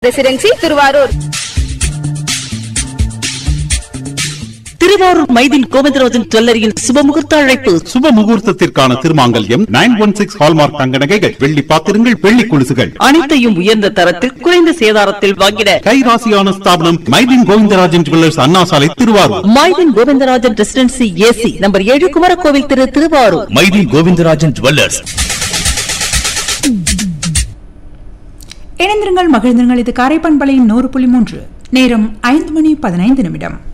residency Thiruvarur Thiruvarur Mydeen Govindarajan ஜுவல்லரியின் சுபமுகூர்த்த அழைப்பு சுப முகூர்த்தத்திற்கான திருமாங்கல்யம் நைன் ஒன் சிக்ஸ் ஹால்மார்க் தங்க நகைகள் வெள்ளி பாத்திரங்கள் வெள்ளி குலுசுகள் அனைத்தையும் உயர்ந்த தரத்தில் குறைந்த சேதாரத்தில் வாங்கிட கைராசியான ஸ்தாபனம் Mydeen Govindarajan jewellers Anna Salai Thiruvarur Mydeen Govindarajan residency AC number ஏழு குமரகோவில் திரு திருவாரூர் மைதி கோவிந்தராஜன் ஜுவல்லர்ஸ் இணைந்திருங்கள் மகிழ்ந்திருங்கள் இது காரைப்பண்பலையின் நூறு புள்ளி மூன்று நேரம் ஐந்து மணி பதினைந்து நிமிடம்